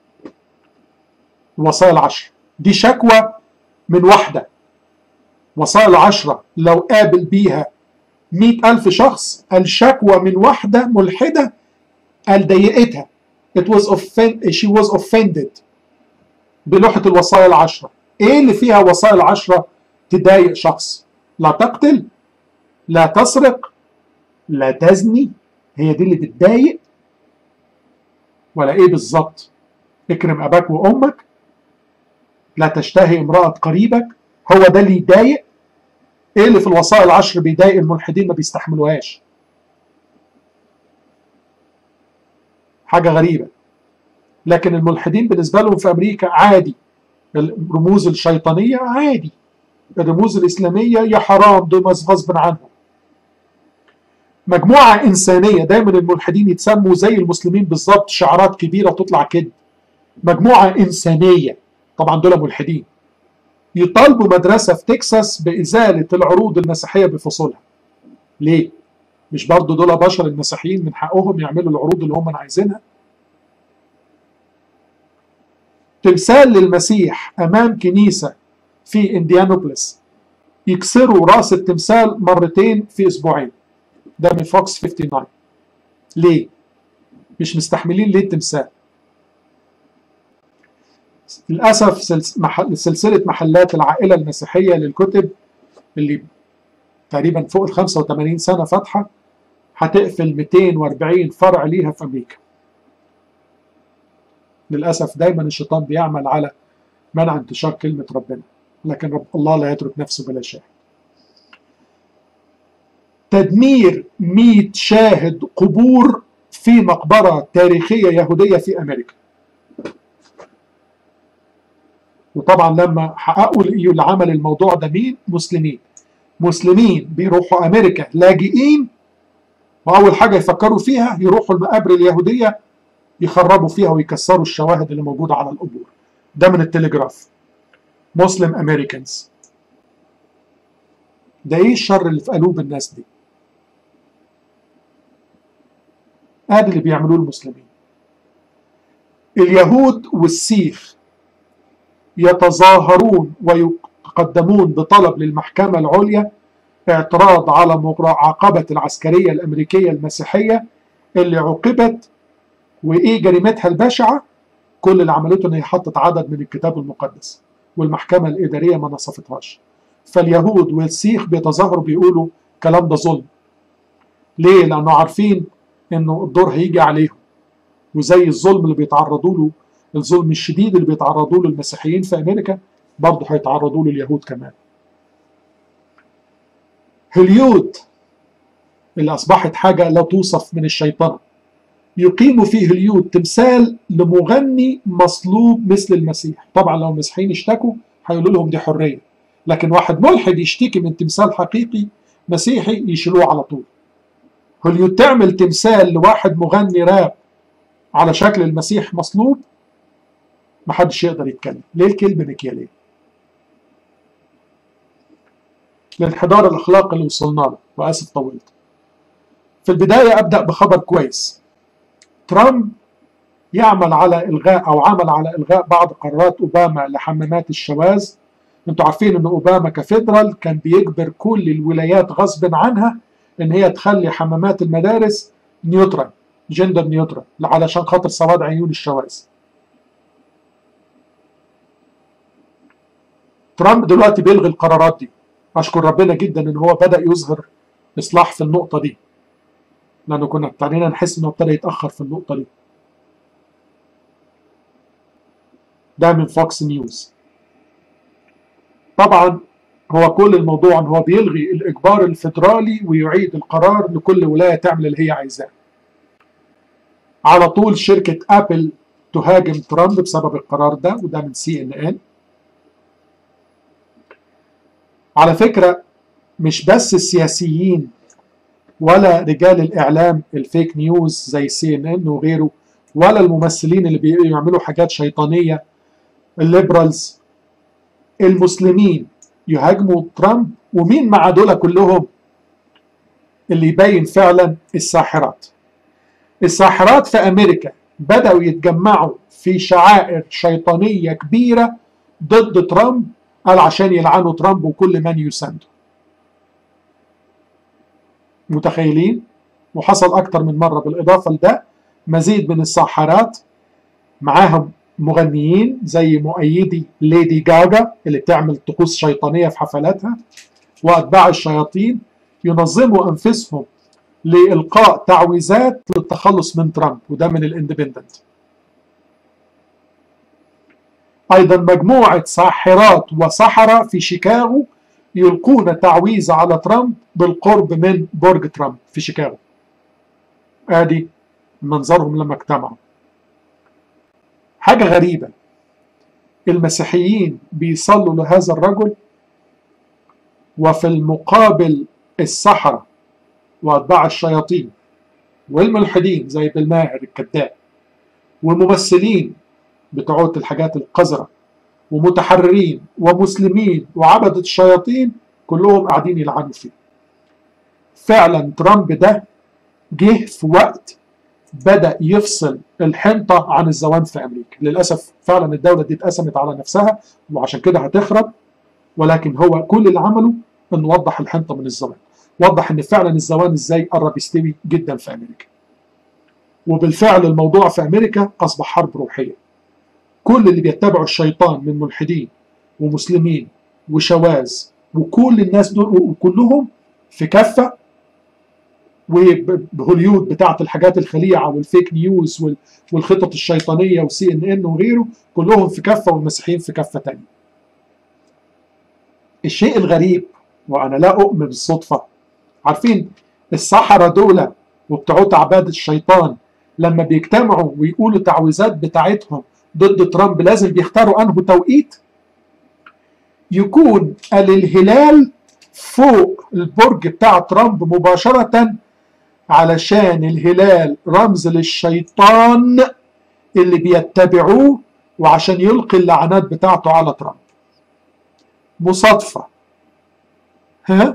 [SPEAKER 1] الوصايا العشر دي شكوى من واحدة وصايا العشرة لو قابل بيها مئة ألف شخص الشكوى من واحدة ملحدة قال ضايقتها it was offend she was offended بلوحة الوصايا العشرة ايه اللي فيها وصايا العشرة تضايق شخص لا تقتل لا تسرق لا تزني هي دي اللي بتضايق ولا ايه بالظبط اكرم اباك وامك لا تشتهي امرأة قريبك هو ده اللي يضايق ايه اللي في الوصايا العشر بيضايق الملحدين ما بيستحملوهاش حاجة غريبة لكن الملحدين بالنسبة لهم في أمريكا عادي الرموز الشيطانية عادي الرموز الإسلامية يا حرام دول غصب عنهم مجموعة إنسانية دايما الملحدين يتسموا زي المسلمين بالظبط شعارات كبيرة تطلع كده مجموعة إنسانية طبعا دول ملحدين يطالبوا مدرسة في تكساس بإزالة العروض المسيحية بفصولها ليه؟ مش برضو دول بشر المسيحيين من حقهم يعملوا العروض اللي هم عايزينها تمثال للمسيح أمام كنيسة في إنديانوبلس يكسروا راس التمثال مرتين في أسبوعين ده من فوكس 59 ليه؟ مش مستحملين ليه التمثال للأسف سلسلة محلات العائلة المسيحية للكتب اللي تقريبا فوق ال 85 سنة فاتحة هتقفل 240 فرع ليها في أمريكا للأسف دايما الشيطان بيعمل على منع انتشار كلمة ربنا لكن رب الله لا يترك نفسه بلا شاهد تدمير 100 شاهد قبور في مقبرة تاريخية يهودية في أمريكا وطبعا لما حققوا اللي عمل الموضوع ده مين مسلمين مسلمين بيروحوا امريكا لاجئين واول حاجه يفكروا فيها يروحوا المقابر اليهوديه يخربوا فيها ويكسروا الشواهد اللي موجوده على القبور ده من التليجراف مسلم امريكانز ده ايه الشر اللي في قلوب الناس دي ادي اللي بيعملوه المسلمين اليهود والسيخ يتظاهرون ويقدمون بطلب للمحكمة العليا اعتراض على معاقبة العسكرية الأمريكية المسيحية اللي عوقبت وإيه جريمتها البشعة كل اللي عملته إن هي حطت عدد من الكتاب المقدس والمحكمة الإدارية ما نصفتهاش فاليهود والسيخ بيتظاهروا بيقولوا كلام ده ظلم ليه؟ لأنه عارفين إنه الدور هيجي عليهم وزي الظلم اللي بيتعرضوا له الظلم الشديد اللي بيتعرضوا له المسيحيين في امريكا برضه هيتعرضوا له اليهود كمان. هوليود اللي اصبحت حاجه لا توصف من الشيطنه يقيم في هوليود تمثال لمغني مصلوب مثل المسيح، طبعا لو المسيحيين اشتكوا هيقولوا لهم دي حريه، لكن واحد ملحد يشتكي من تمثال حقيقي مسيحي يشيلوه على طول. هوليود تعمل تمثال لواحد مغني راب على شكل المسيح مصلوب محدش يقدر يتكلم ليه الكلمة مكيالية الانحدار الأخلاقي اللي وصلنا له وآسف طولت في البداية أبدأ بخبر كويس ترامب يعمل على إلغاء أو عمل على إلغاء بعض قرارات أوباما لحمامات الشواذ انتوا عارفين ان اوباما كفيدرال كان بيجبر كل الولايات غصب عنها ان هي تخلي حمامات المدارس نيوترال جندر نيوترال علشان خاطر سواد عيون الشواذ ترامب دلوقتي بيلغي القرارات دي اشكر ربنا جدا ان هو بدا يظهر اصلاح في النقطه دي لانه كنا ابتدينا نحس انه ابتدى يتاخر في النقطه دي ده من فوكس نيوز طبعا هو كل الموضوع ان هو بيلغي الاجبار الفيدرالي ويعيد القرار لكل ولايه تعمل اللي هي عايزاه على طول شركه ابل تهاجم ترامب بسبب القرار ده وده من سي ان ان على فكرة مش بس السياسيين ولا رجال الإعلام الفيك نيوز زي سي ان ان وغيره ولا الممثلين اللي بيعملوا حاجات شيطانية الليبرالز المسلمين يهاجموا ترامب ومين مع دول كلهم اللي يبين فعلا الساحرات الساحرات في امريكا بداوا يتجمعوا في شعائر شيطانيه كبيره ضد ترامب قال عشان يلعنوا ترامب وكل من يسانده متخيلين وحصل اكتر من مره بالاضافه لده مزيد من الساحرات معاهم مغنيين زي مؤيدي ليدي جاجا اللي بتعمل طقوس شيطانيه في حفلاتها واتباع الشياطين ينظموا انفسهم لالقاء تعويذات للتخلص من ترامب وده من الاندبندنت ايضا مجموعه ساحرات وسحره في شيكاغو يلقون تعويذه على ترامب بالقرب من برج ترامب في شيكاغو ادي منظرهم لما اجتمعوا حاجه غريبه المسيحيين بيصلوا لهذا الرجل وفي المقابل السحرة وأتباع الشياطين والملحدين زي بالماهر الكذاب وممثلين بتوع الحاجات القذرة ومتحررين ومسلمين وعبدة الشياطين كلهم قاعدين يلعنوا فيه فعلا ترامب ده جه في وقت بدأ يفصل الحنطة عن الزوان في أمريكا للأسف فعلا الدولة دي اتقسمت على نفسها وعشان كده هتخرب ولكن هو كل اللي عمله انه وضح الحنطة من الزوان وضح ان فعلا الزوان ازاي قرب يستوي جدا في أمريكا وبالفعل الموضوع في أمريكا أصبح حرب روحية كل اللي بيتبعوا الشيطان من ملحدين ومسلمين وشواذ وكل الناس دول وكلهم في كفة وبهوليود بتاعت الحاجات الخليعة والفيك نيوز والخطط الشيطانية وسي ان ان وغيره كلهم في كفة والمسيحيين في كفة تانية الشيء الغريب وانا لا اؤمن بالصدفة عارفين السحرة دول وبتوع عباد الشيطان لما بيجتمعوا ويقولوا تعويذات بتاعتهم ضد ترامب لازم بيختاروا انه توقيت يكون الهلال فوق البرج بتاع ترامب مباشرة علشان الهلال رمز للشيطان اللي بيتبعوه وعشان يلقي اللعنات بتاعته على ترامب مصادفة ها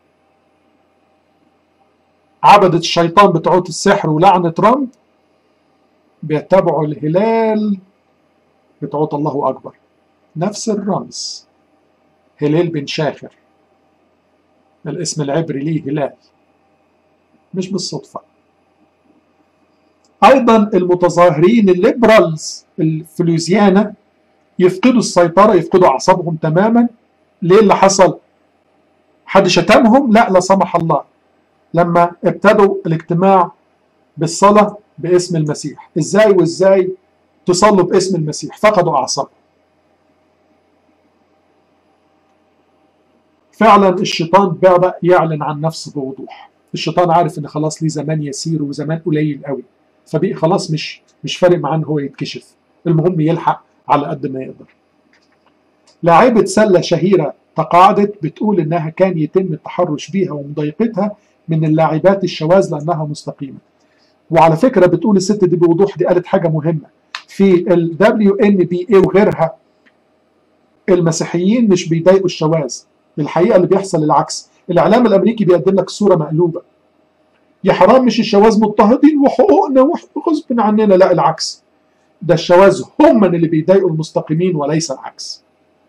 [SPEAKER 1] عبدة الشيطان بتوع السحر ولعن ترامب بيتبعوا الهلال بتوع الله أكبر نفس الرمز هلال بن شاخر الاسم العبري ليه هلال مش بالصدفة أيضا المتظاهرين الليبرالز في لوزيانا يفقدوا السيطرة يفقدوا أعصابهم تماما ليه اللي حصل؟ حد شتمهم؟ لا لا سمح الله لما ابتدوا الاجتماع بالصلاة باسم المسيح ازاي وازاي تصلوا باسم المسيح فقدوا أعصابهم فعلا الشيطان بدأ يعلن عن نفسه بوضوح الشيطان عارف ان خلاص ليه زمان يسير وزمان قليل قوي فبقي خلاص مش مش فارق معاه ان هو يتكشف المهم يلحق على قد ما يقدر لاعبة سلة شهيرة تقاعدت بتقول انها كان يتم التحرش بيها ومضايقتها من اللاعبات الشواذ لانها مستقيمة وعلى فكرة بتقول الست دي بوضوح دي قالت حاجة مهمة في ال WNBA وغيرها المسيحيين مش بيضايقوا الشواذ الحقيقة اللي بيحصل العكس الإعلام الأمريكي بيقدم لك صورة مقلوبة يا حرام مش الشواذ مضطهدين وحقوقنا وغصب عننا لا العكس ده الشواذ هم اللي بيضايقوا المستقيمين وليس العكس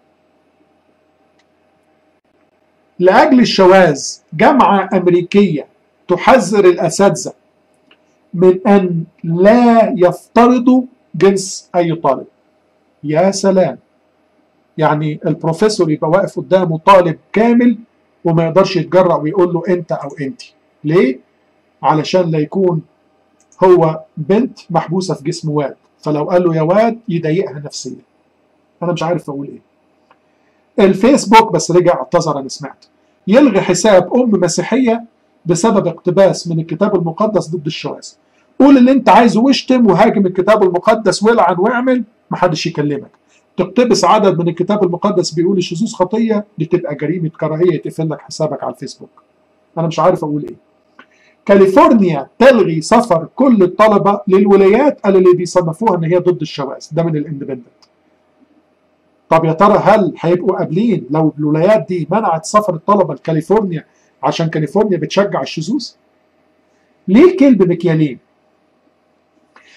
[SPEAKER 1] لأجل الشواذ جامعة أمريكية تحذر الأساتذة من أن لا يفترضوا جنس أي طالب يا سلام يعني البروفيسور يبقى واقف قدامه طالب كامل وما يقدرش يتجرأ ويقول له انت او انت ليه علشان لا يكون هو بنت محبوسه في جسم واد فلو قال له يا واد يضايقها نفسيا انا مش عارف اقول ايه الفيسبوك بس رجع اعتذر انا سمعت يلغي حساب ام مسيحيه بسبب اقتباس من الكتاب المقدس ضد الشواذ قول اللي انت عايزه واشتم وهاجم الكتاب المقدس والعن واعمل محدش يكلمك تقتبس عدد من الكتاب المقدس بيقول الشذوذ خطيه دي تبقى جريمه كراهيه يتقفل لك حسابك على الفيسبوك انا مش عارف اقول ايه كاليفورنيا تلغي سفر كل الطلبه للولايات اللي بيصنفوها ان هي ضد الشواذ ده من الاندبندنت طب يا ترى هل هيبقوا قابلين لو الولايات دي منعت سفر الطلبه لكاليفورنيا عشان كاليفورنيا بتشجع الشذوذ ليه الكلب مكيالين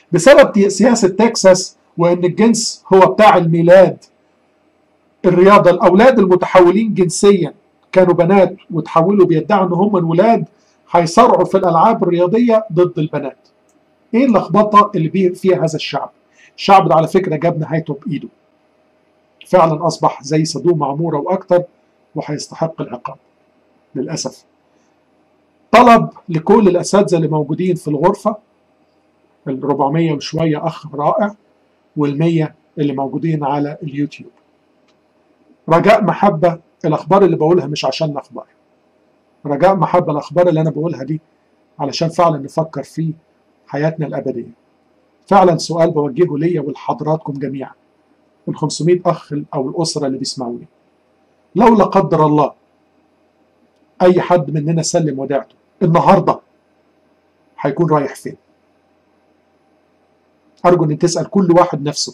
[SPEAKER 1] بسبب سياسة تكساس وإن الجنس هو بتاع الميلاد الرياضة الأولاد المتحولين جنسيا كانوا بنات وتحولوا بيدعوا إن هم الولاد هيصارعوا في الألعاب الرياضية ضد البنات إيه اللخبطة اللي بيه فيها هذا الشعب الشعب ده على فكرة جاب نهايته بإيده فعلا أصبح زي سدوم عمورة وأكتر وهيستحق العقاب للأسف طلب لكل الأساتذة اللي موجودين في الغرفة ال 400 وشوية أخ رائع وال100 اللي موجودين على اليوتيوب رجاء محبة الأخبار اللي بقولها مش عشان أخبار رجاء محبة الأخبار اللي أنا بقولها دي علشان فعلا نفكر في حياتنا الأبدية فعلا سؤال بوجهه ليا ولحضراتكم جميعا ال 500 أخ أو الأسرة اللي بيسمعوني لو لا قدر الله أي حد مننا سلم وديعته النهارده هيكون رايح فين؟ أرجو إن تسأل كل واحد نفسه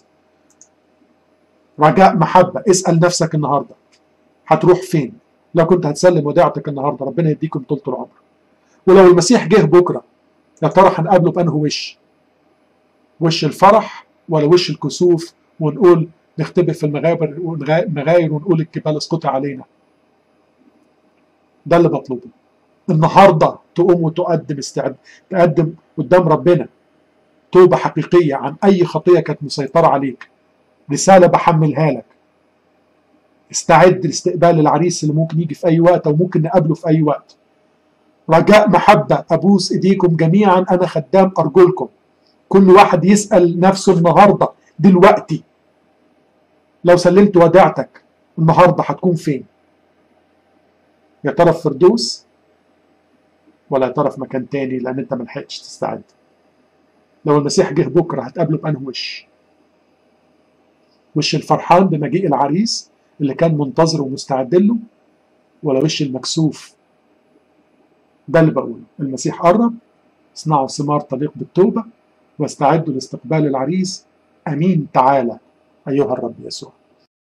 [SPEAKER 1] رجاء محبة اسأل نفسك النهارده هتروح فين؟ لو كنت هتسلم وديعتك النهارده ربنا يديكم طولة العمر ولو المسيح جه بكره يا ترى هنقابله بأنه وش؟ وش الفرح ولا وش الكسوف ونقول نختبئ في المغابر المغاير ونقول الجبال اسقطي علينا ده اللي بطلبه النهارده تقوم وتقدم استعد تقدم قدام ربنا توبه حقيقيه عن اي خطيه كانت مسيطره عليك رساله بحملها لك استعد لاستقبال العريس اللي ممكن يجي في اي وقت او ممكن نقابله في اي وقت رجاء محبه ابوس ايديكم جميعا انا خدام ارجلكم كل واحد يسال نفسه النهارده دلوقتي لو سلمت وديعتك النهارده هتكون فين يا ترى في فردوس ولا يا ترى في مكان تاني لان انت ما لحقتش تستعد لو المسيح جه بكره هتقابله بانه وش وش الفرحان بمجيء العريس اللي كان منتظر ومستعد له ولا وش المكسوف ده اللي بقوله المسيح قرب اصنعوا ثمار تليق بالتوبه واستعدوا لاستقبال العريس امين تعالى ايها الرب يسوع